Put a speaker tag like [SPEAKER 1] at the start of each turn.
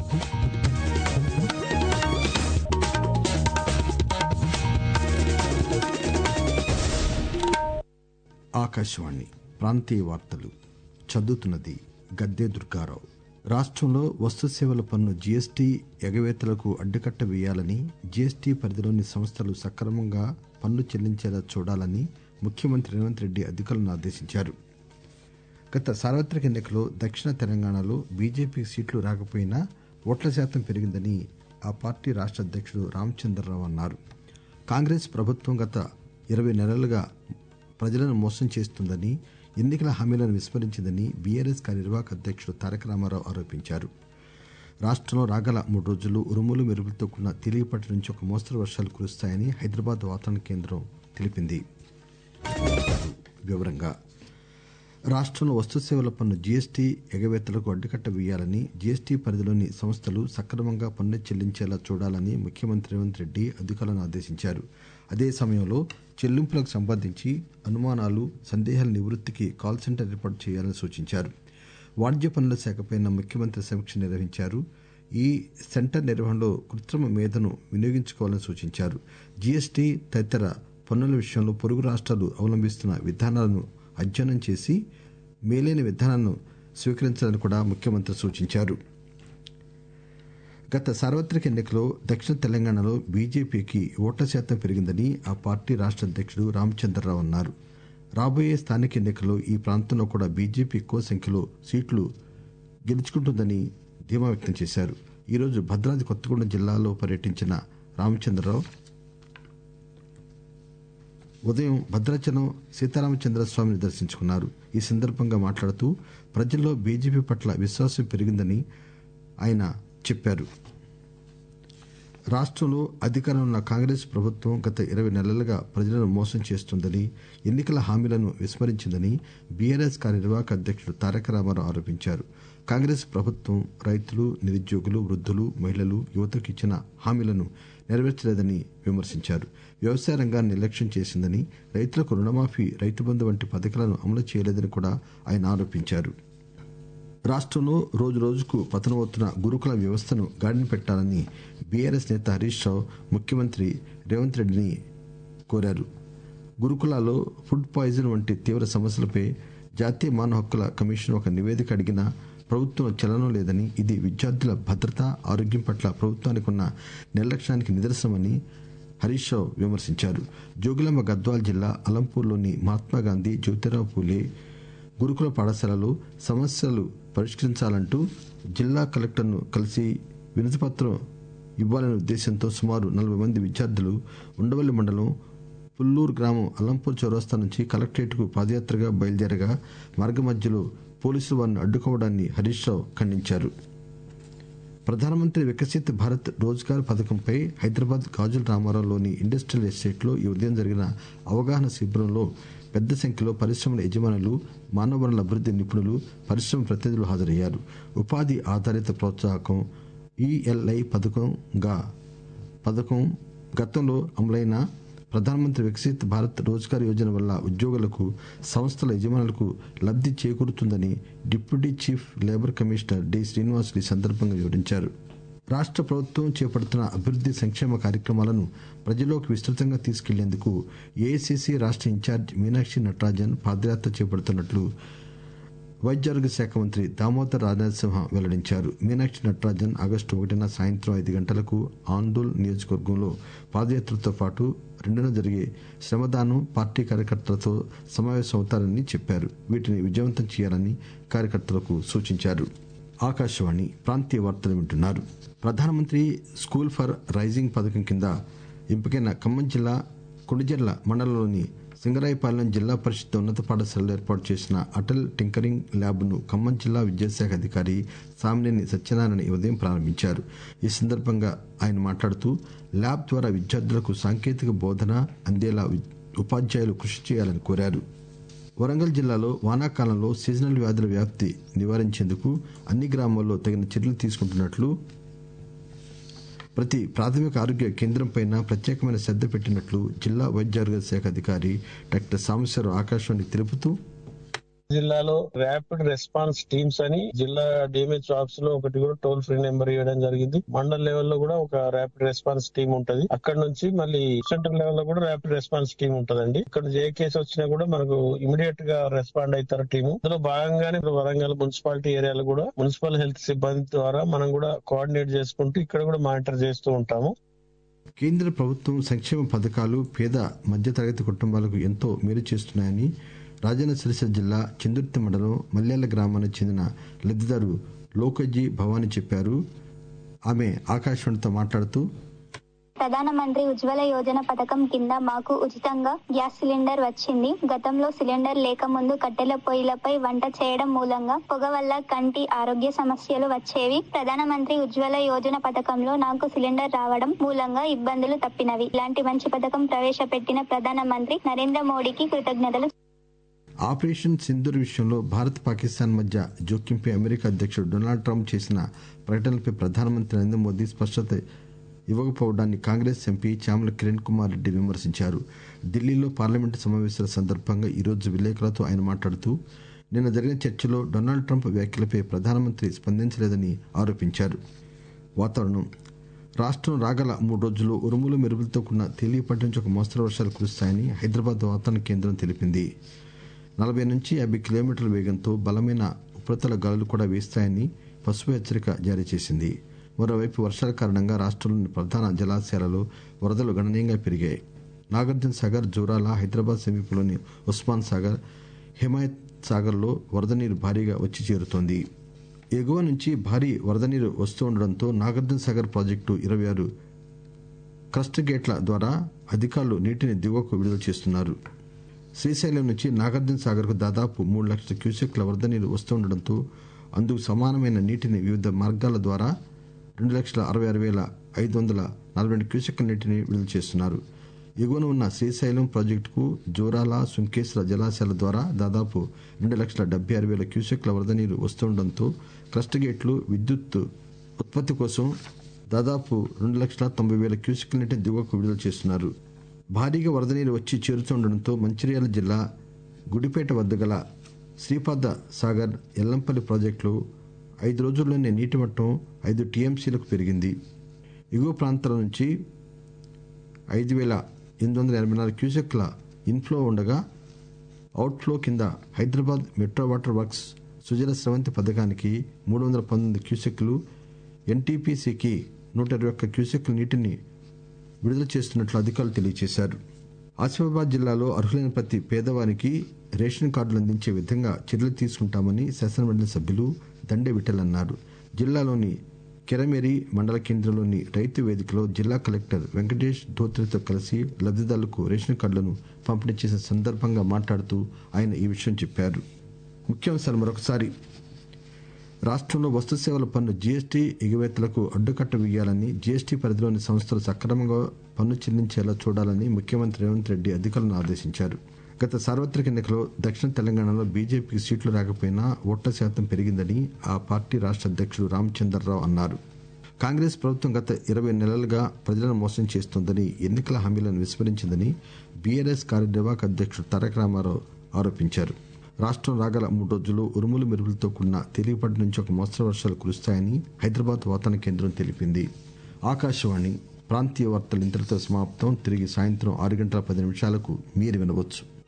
[SPEAKER 1] ఆకాశవాణి ప్రాంతీయ వార్తలు చదువుతున్నది గద్దే దుర్గారావు రాష్ట్రంలో వస్తు సేవల పన్ను జీఎస్టీ ఎగవేతలకు అడ్డుకట్ట వేయాలని జీఎస్టీ పరిధిలోని సంస్థలు సక్రమంగా పన్ను చెల్లించేలా చూడాలని ముఖ్యమంత్రి రేవంత్ రెడ్డి అధికారులను ఆదేశించారు గత సార్వత్రిక ఎన్నికల్లో దక్షిణ తెలంగాణలో బీజేపీ సీట్లు రాకపోయినా ఓట్ల శాతం పెరిగిందని ఆ పార్టీ రాష్ట అధ్యక్షుడు రామచంద్రరావు అన్నారు కాంగ్రెస్ ప్రభుత్వం గత ఇరవై నెలలుగా ప్రజలను మోసం చేస్తుందని ఎన్నికల హామీలను విస్మరించిందని బీఆర్ఎస్ కార్యనిర్వాహక అధ్యక్షుడు తారక రామారావు ఆరోపించారు రాష్టంలో రాగల మూడు రోజులు ఉరుములు మెరుపులతో కూడిన తేలికపాటి నుంచి ఒక మోస్తరు వర్షాలు కురుస్తాయని హైదరాబాద్ వాతావరణ కేంద్రం తెలిపింది వివరంగా రాష్టంలో వస్తు సేవల పన్ను జీఎస్టీ ఎగవేతలకు అడ్డుకట్ట వేయాలని జీఎస్టీ పరిధిలోని సంస్థలు సక్రమంగా పన్ను చెల్లించేలా చూడాలని ముఖ్యమంత్రి రేవంత్ రెడ్డి అధికారులను ఆదేశించారు అదే సమయంలో చెల్లింపులకు సంబంధించి అనుమానాలు సందేహాల నివృత్తికి కాల్ సెంటర్ ఏర్పాటు చేయాలని సూచించారు వాణిజ్య పన్నుల శాఖపై ముఖ్యమంత్రి సమీక్ష నిర్వహించారు ఈ సెంటర్ నిర్వహణలో కృత్రిమ మేధను వినియోగించుకోవాలని సూచించారు జీఎస్టీ తదితర పన్నుల విషయంలో పొరుగు రాష్ట్రాలు అవలంబిస్తున్న విధానాలను అధ్యయనం చేసి మేలైన విధానాలను స్వీకరించాలని కూడా ముఖ్యమంత్రి సూచించారు గత సార్వత్రిక ఎన్నికల్లో దక్షిణ తెలంగాణలో బీజేపీకి ఓట్ల శాతం పెరిగిందని ఆ పార్టీ రాష్ట అధ్యక్షుడు రామచంద్రరావు అన్నారు రాబోయే స్థానిక ఎన్నికల్లో ఈ ప్రాంతంలో కూడా బీజేపీ ఎక్కువ సంఖ్యలో సీట్లు గెలుచుకుంటుందని ధీమా వ్యక్తం చేశారు ఈరోజు భద్రాద్రి కొత్తగూడెం జిల్లాలో పర్యటించిన రామచంద్రరావు ఉదయం భద్రాచలం సీతారామచంద్ర స్వామిని దర్శించుకున్నారు ఈ సందర్భంగా మాట్లాడుతూ ప్రజల్లో బీజేపీ పట్ల విశ్వాసం పెరిగిందని ఆయన చెప్పారు రాష్టంలో అధికారంలో ఉన్న కాంగ్రెస్ ప్రభుత్వం గత ఇరవై నెలలుగా ప్రజలను మోసం చేస్తోందని ఎన్నికల హామీలను విస్మరించిందని బీఆర్ఎస్ కార్యనిర్వాహక అధ్యక్షుడు తారక రామారావు ఆరోపించారు కాంగ్రెస్ ప్రభుత్వం రైతులు నిరుద్యోగులు వృద్ధులు మహిళలు యువతకు ఇచ్చిన హామీలను నెరవేర్చలేదని విమర్శించారు వ్యవసాయ రంగాన్ని నిర్లక్ష్యం చేసిందని రైతులకు రుణమాఫీ రైతు బంధు వంటి పథకాలను అమలు చేయలేదని కూడా ఆయన ఆరోపించారు రాష్టంలో రోజు రోజుకు పతనమవుతున్న గురుకుల వ్యవస్థను గాడిన పెట్టాలని బీఆర్ఎస్ నేత హరీష్ రావు ముఖ్యమంత్రి రేవంత్ రెడ్డిని కోరారు గురుకులాల్లో ఫుడ్ పాయిజన్ వంటి తీవ్ర సమస్యలపై జాతీయ మానవ హక్కుల కమిషన్ ఒక నివేదిక అడిగినా ప్రభుత్వం చలనం లేదని ఇది విద్యార్థుల భద్రత ఆరోగ్యం పట్ల ప్రభుత్వానికి ఉన్న నిర్లక్ష్యానికి నిదర్శనమని హరీష్ రావు విమర్శించారు జోగులాంబ గద్వాల్ జిల్లా అలంపూర్లోని మహాత్మాగాంధీ జ్యోతిరావు పూలే గురుకుల పాఠశాలలో సమస్యలు పరిష్కరించాలంటూ జిల్లా కలెక్టర్ను కలిసి వినతిపత్రం ఇవ్వాలనే ఉద్దేశంతో సుమారు నలభై మంది విద్యార్థులు ఉండవల్లి మండలం పుల్లూరు గ్రామం అల్లంపూర్ చౌరస్తా నుంచి కలెక్టరేట్కు పాదయాత్రగా బయలుదేరగా మార్గమధ్యలో పోలీసులు వారిని అడ్డుకోవడాన్ని హరీష్ రావు ఖండించారు ప్రధానమంత్రి వికసిత్ భారత్ రోజ్గార్ పథకంపై హైదరాబాద్ గాజుల రామారావులోని ఇండస్ట్రియల్ ఎస్టేట్లో ఈ ఉదయం జరిగిన అవగాహన శిబిరంలో పెద్ద సంఖ్యలో పరిశ్రమల యజమానులు మానవ వనరుల అభివృద్ది నిపుణులు పరిశ్రమ ప్రతినిధులు హాజరయ్యారు ఉపాధి ఆధారిత ప్రోత్సాహకం ఈఎల్ఐ పథకంగా పథకం గతంలో అమలైన ప్రధానమంత్రి వికసిత్ భారత్ రోజ్గార్ యోజన వల్ల ఉద్యోగులకు సంస్థల యజమానులకు లబ్ది చేకూరుతుందని deputy chief labour commissioner D Srinivasulu ఈ సందర్భంగా వివరించారు రాష్ట ప్రభుత్వం చేపడుతున్న అభివృద్ది సంక్షేమ కార్యక్రమాలను ప్రజల్లోకి విస్తృతంగా తీసుకెళ్లేందుకు ఏఐసిసి రాష్ట ఇన్ఛార్జ్ మీనాక్షి నటరాజన్ పాదయాత్ర చేపడుతున్నట్లు వైద్యారోగ్య శాఖ మంత్రి దామోదర్ రాజనరసింహ వెల్లడించారు మీనాక్షి నటరాజన్ ఆగస్టు ఒకటిన సాయంత్రం ఐదు గంటలకు ఆందోళ్ నియోజకవర్గంలో పాదయాత్రతో పాటు రెండున జరిగే శ్రమదానం పార్టీ కార్యకర్తలతో సమావేశం అవుతారని చెప్పారు వీటిని విజయవంతం చేయాలని కార్యకర్తలకు సూచించారు ఆకాశవాణి ప్రాంతీయ వార్తలు వింటున్నారు ప్రధానమంత్రి స్కూల్ ఫర్ రైజింగ్ పథకం కింద ఎంపికైన ఖమ్మం జిల్లా కొండిజర్ల మండలంలోని సింగరాయపాలెం జిల్లా పరిషత్ ఉన్నత పాఠశాలలో ఏర్పాటు చేసిన అటల్ టింకరింగ్ ల్యాబ్ ను ఖమ్మం జిల్లా విద్యాశాఖ అధికారి సామినేని సత్యనారాయణ ఈ ఉదయం ప్రారంభించారు ఈ సందర్భంగా ఆయన మాట్లాడుతూ ల్యాబ్ ద్వారా విద్యార్థులకు సాంకేతిక బోధన అందేలా ఉపాధ్యాయులు కృషి చేయాలని కోరారు వరంగల్ జిల్లాలో వానాకాలంలో సీజనల్ వ్యాధుల వ్యాప్తి నివారించేందుకు అన్ని గ్రామాల్లో తగిన చర్యలు తీసుకుంటున్నట్లు ప్రతి ప్రాథమిక ఆరోగ్య కేంద్రంపై ప్రత్యేకమైన శ్రద్ధ పెట్టినట్లు జిల్లా వైద్యారోగ్య శాఖ అధికారి డాక్టర్ సాంబశివరావు ఆకాశవాణికి తెలుపుతూ
[SPEAKER 2] జిల్లాలో ర్యాపిడ్ రెస్పాన్స్ టీమ్స్ అని జిల్లా డిఎంహెచ్ ఆఫీస్ లో ఒకటి కూడా టోల్ ఫ్రీ నెంబర్ ఇవ్వడం జరిగింది మండల్ లెవెల్ లో కూడా ఒక ర్యాపిడ్ రెస్పాన్స్ టీమ్ ఉంటది అక్కడ నుంచి మళ్ళీ సెంట్రల్ లెవెల్ లో కూడా ర్యాపిడ్ రెస్పాన్స్ టీమ్ ఉంటదండి ఇక్కడ ఏ కేసు వచ్చినా కూడా మనకు ఇమీడియట్ గా రెస్పాండ్ అవుతారు టీము అందులో భాగంగానే ఇప్పుడు వరంగల్ మున్సిపాలిటీ ఏరియాలో కూడా మున్సిపల్ హెల్త్ సిబ్బంది ద్వారా మనం కూడా కోఆర్డినేట్ చేసుకుంటూ ఇక్కడ కూడా మానిటర్ చేస్తూ ఉంటాము
[SPEAKER 1] కేంద్ర ప్రభుత్వం సంక్షేమ పథకాలు పేద మధ్యతరగతి కుటుంబాలకు ఎంతో మేలు చేస్తున్నాయని రాజన్న సిరిసిల్ల జిల్లా చందుర్తి మండలం మల్యాల గ్రామానికి చెందిన లబ్దిదారు లోకజీ భవానీ చెప్పారు ఆమె ఆకాశవాణితో మాట్లాడుతూ
[SPEAKER 3] ప్రధానమంత్రి ఉజ్వల యోజన పథకం కింద మాకు ఉచితంగా గ్యాస్ సిలిండర్ వచ్చింది గతంలో సిలిండర్ లేక ముందు కట్టెల పొయ్యిలపై వంట చేయడం మూలంగా పొగ వల్ల కంటి ఆరోగ్య సమస్యలు వచ్చేవి ప్రధానమంత్రి ఉజ్వల యోజన పథకంలో నాకు సిలిండర్ రావడం మూలంగా ఇబ్బందులు తప్పినవి ఇలాంటి మంచి పథకం ప్రవేశపెట్టిన ప్రధానమంత్రి నరేంద్ర మోడీకి కృతజ్ఞతలు
[SPEAKER 1] ఆపరేషన్ సింధూర్ విషయంలో భారత్ పాకిస్తాన్ మధ్య జోక్యంపై అమెరికా అధ్యక్షుడు డొనాల్డ్ ట్రంప్ చేసిన ప్రకటనలపై ప్రధానమంత్రి నరేంద్ర మోదీ స్పష్టత ఇవ్వకపోవడాన్ని కాంగ్రెస్ ఎంపీ చామల కిరణ్ కుమార్ రెడ్డి విమర్శించారు ఢిల్లీలో పార్లమెంటు సమావేశాల సందర్భంగా ఈరోజు విలేకరులతో ఆయన మాట్లాడుతూ నిన్న జరిగిన చర్చలో డొనాల్డ్ ట్రంప్ వ్యాఖ్యలపై ప్రధానమంత్రి స్పందించలేదని ఆరోపించారు వాతావరణం రాష్టం రాగల మూడు రోజుల్లో ఉరుములు మెరుపులతో కూడిన తేలికపాటి నుంచి ఒక మోస్తరు వర్షాలు కురుస్తాయని హైదరాబాద్ వాతావరణ కేంద్రం తెలిపింది నలభై నుంచి యాభై కిలోమీటర్ల వేగంతో బలమైన ఉపరితల గాలులు కూడా వీస్తాయని పసుపు హెచ్చరిక జారీ చేసింది మరోవైపు వర్షాల కారణంగా రాష్టంలోని ప్రధాన జలాశయాలలో వరదలు గణనీయంగా పెరిగాయి నాగార్జున సాగర్ జోరాల హైదరాబాద్ సమీపంలోని ఉస్మాన్ సాగర్ హిమాయత్ సాగర్లో వరద నీరు భారీగా వచ్చి చేరుతోంది ఎగువ నుంచి భారీ వరద నీరు వస్తూ ఉండడంతో నాగార్జున సాగర్ ప్రాజెక్టు ఇరవై ఆరు క్రస్ట్ గేట్ల ద్వారా అధికారులు నీటిని దిగువకు విడుదల చేస్తున్నారు శ్రీశైలం నుంచి నాగార్జున సాగర్ కు దాదాపు మూడు లక్షల క్యూసెక్ల వరద నీరు వస్తుండటంతో అందుకు సమానమైన నీటిని వివిధ మార్గాల ద్వారా రెండు లక్షల అరవై ఆరు వేల ఐదు వందల నలభై రెండు క్యూసెక్ల నీటిని విడుదల చేస్తున్నారు ఎగువన ఉన్న శ్రీశైలం ప్రాజెక్టుకు జోరాల సుంకేశ్వర జలాశయాల ద్వారా దాదాపు రెండు లక్షల డెబ్బై ఆరు వేల క్యూసెక్ల వరద నీరు వస్తుండటంతో క్రస్ట్ గేట్లు విద్యుత్ ఉత్పత్తి కోసం దాదాపు రెండు లక్షల తొంభై వేల క్యూసెక్ల నీటిని దిగువకు విడుదల చేస్తున్నారు భారీగా వరద నీరు వచ్చి చేరుతుండటంతో మంచిర్యాల జిల్లా గుడిపేట వద్ద గల శ్రీపాద సాగర్ ఎల్లంపల్లి ప్రాజెక్టులో ఐదు రోజుల్లోనే నీటి మట్టం ఐదు టీఎంసీలకు పెరిగింది ఎగువ ప్రాంతాల నుంచి ఐదు వేల ఎనిమిది వందల ఎనభై నాలుగు క్యూసెక్ల ఇన్ఫ్లో ఉండగా అవుట్ఫ్లో కింద Hyderabad metro water works Sujala Sravanthi పథకానికి మూడు వందల పంతొమ్మిది క్యూసెక్లు ఎన్టీపీసీకి నూట ఇరవై ఒక్క క్యూసెక్ల నీటిని విడుదల చేస్తున్నట్లు అధికారులు తెలియజేశారు ఆసిఫాబాద్ జిల్లాలో అర్హులైన ప్రతి పేదవారికి రేషన్ కార్డులు అందించే విధంగా చర్యలు తీసుకుంటామని శాసనమండలి సభ్యులు దండే విఠల్ అన్నారు జిల్లాలోని కెరమేరి మండల కేంద్రంలోని రైతు వేదికలో జిల్లా కలెక్టర్ వెంకటేష్ ధోత్రితో కలిసి లబ్దిదారులకు రేషన్ కార్డులను పంపిణీ చేసిన సందర్భంగా మాట్లాడుతూ ఆయన ఈ విషయం చెప్పారు ముఖ్యాంశాలు మరొకసారి రాష్ట్రంలో వస్తు సేవల పన్ను జీఎస్టీ ఎగువేతలకు అడ్డుకట్ట వేయాలని జీఎస్టీ పరిధిలోని సంస్థలు సక్రమంగా పన్ను చెల్లించేలా చూడాలని ముఖ్యమంత్రి రేవంత్ రెడ్డి అధికారులను ఆదేశించారు గత సార్వత్రిక ఎన్నికలో దక్షిణ తెలంగాణలో బీజేపీకి సీట్లు రాకపోయినా ఓట్ల శాతం పెరిగిందని ఆ పార్టీ రాష్ట్ర అధ్యక్షుడు రామచంద్రరావు అన్నారు కాంగ్రెస్ ప్రభుత్వం గత ఇరవై నెలలుగా ప్రజలను మోసం చేస్తోందని ఎన్నికల హామీలను విస్మరించిందని బీఆర్ఎస్ కార్యనిర్వాహక అధ్యక్షుడు తారక రామారావు ఆరోపించారు రాష్ట్రం రాగల మూడు రోజుల్లో ఉరుములు మెరుపులతో కూడిన తేలికపాటి నుంచి ఒక మోస్తరు వర్షాలు కురుస్తాయని హైదరాబాద్ వాతావరణ కేంద్రం తెలిపింది ఆకాశవాణి ప్రాంతీయ వార్తలు ఇంతటితో సమాప్తం తిరిగి సాయంత్రం ఆరు గంటల పది నిమిషాలకు మీరు వినవచ్చు